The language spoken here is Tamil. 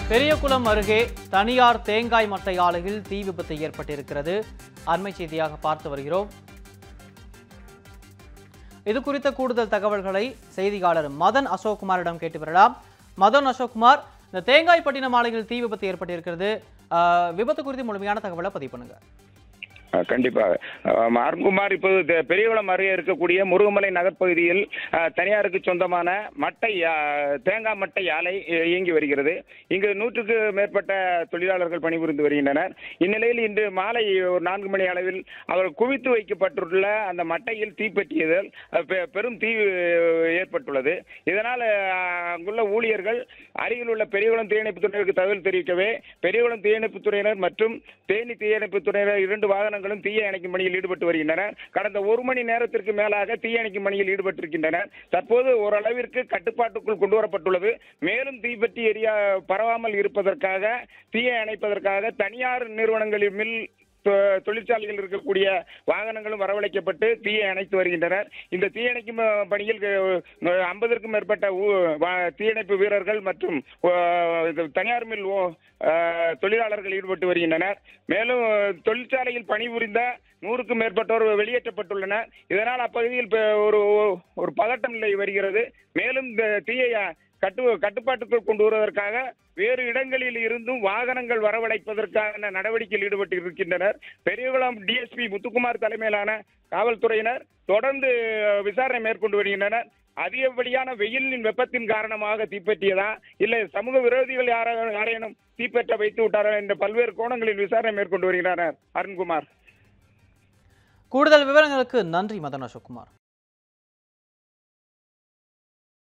பெரியகுளம் அருகே தனியார் தேங்காய் மட்டை ஆலையில் தீ விபத்து ஏற்பட்டிருக்கிறது அண்மை செய்தியாக பார்த்து வருகிறோம் இது குறித்த கூடுதல் தகவல்களை செய்தியாளர் மதன் அசோக்குமாரிடம் கேட்டு வரலாம் மதன் அசோக்குமார் இந்த தேங்காய் பட்டினம் ஆலையில் தீ விபத்து ஏற்பட்டிருக்கிறது ஆஹ், விபத்து குறித்து முழுமையான தகவலை பதிவு பண்ணுங்க அஹ் கண்டிப்பாக அஹ் அருண்குமார் இப்போது தெ- பெரியகுளம் அருகே இருக்கக்கூடிய முருகமலை நகர்ப்பகுதியில் அஹ், தனியாருக்கு சொந்தமான மட்டை அஹ், தேங்காய் மட்டை ஆலை இ- இயங்கி வருகிறது இங்கு நூற்றுக்கு மேற்பட்ட தொழிலாளர்கள் பணிபுரிந்து வருகின்றனர் இந்நிலையில் இன்று மாலை ஒரு நான்கு மணி அளவில் அவர் குவித்து வைக்கப்பட்டுள்ள அந்த மட்டையில் தீப்பற்றியதில் அஹ், பெ- பெரும் தீ அஹ், ஏற்பட்டுள்ளது இதனால் அஹ், அங்குள்ள ஊழியர்கள் அருகில் உள்ள பெரியகுளம் தீயணைப்புத் துறையினருக்கு தகவல் தெரிவிக்கவே பெரியகுளம் தீயணைப்புத் துறையினர் மற்றும் தேனி தீயணைப்புத் துறையினர் இரண்டு வாகனங்களும் தீயை அணைக்கும் பணியில் ஈடுபட்டு வருகின்றனர் கடந்த ஒரு மணி நேரத்திற்கு மேலாக தீ அணைக்கும் பணியில் ஈடுபட்டிருக்கின்றனர் தற்போது ஓரளவிற்கு கட்டுப்பாட்டுக்குள் கொண்டு வரப்பட்டுள்ளது மேலும் தீப்பற்றி எரிய பரவாமல் இருப்பதற்காக தீயை அணைப்பதற்காக தனியார் நிறுவனங்களில் மில் தொ- தொழிற்சாலையில் இருக்கக்கூடிய வாகனங்களும் வரவழைக்கப்பட்டு தீயை அணைத்து வருகின்றனர் இந்த தீயணைக்கும் அஹ், பணியில் ஐம்பதற்கும் மேற்பட்ட ஊ- வா- தீயணைப்பு வீரர்கள் மற்றும் அஹ், இது தனியார் மில் ஓ- அஹ், தொழிலாளர்கள் ஈடுபட்டு வருகின்றனர் மேலும் அஹ், தொழிற்சாலையில் பணிபுரிந்த நூறுக்கும் மேற்பட்டோர் வெளியேற்றப்பட்டுள்ளனர் இதனால் அப்பகுதியில் இப்ப ஒரு ஒரு பதட்டம் நிலை வருகிறது மேலும் இந்த தீயை அஹ், கட்டு கட்டுப்பாட்டுக்குள் கொண்டு வருவதற்காக வேறு இடங்களில் இருந்தும் வாகனங்கள் வரவழைப்பதற்கான நடவடிக்கையில் ஈடுபட்டு இருக்கின்றனர் பெரியகுளம் டிஎஸ்பி முத்துக்குமார் தலைமையிலான காவல்துறையினர் தொடர்ந்து அஹ், விசாரணை மேற்கொண்டு வருகின்றனர் அதிகப்படியான வெயிலின் வெப்பத்தின் காரணமாக தீப்பற்றியதா இல்லை சமூக விரோதிகள் யாரா யாரேனும் தீப்பற்ற வைத்து விட்டாரா என்ற பல்வேறு கோணங்களில் விசாரணை மேற்கொண்டு வருகின்றனர் அருண்குமார் கூடுதல் விவரங்களுக்கு நன்றி மதன் அசோக்குமார்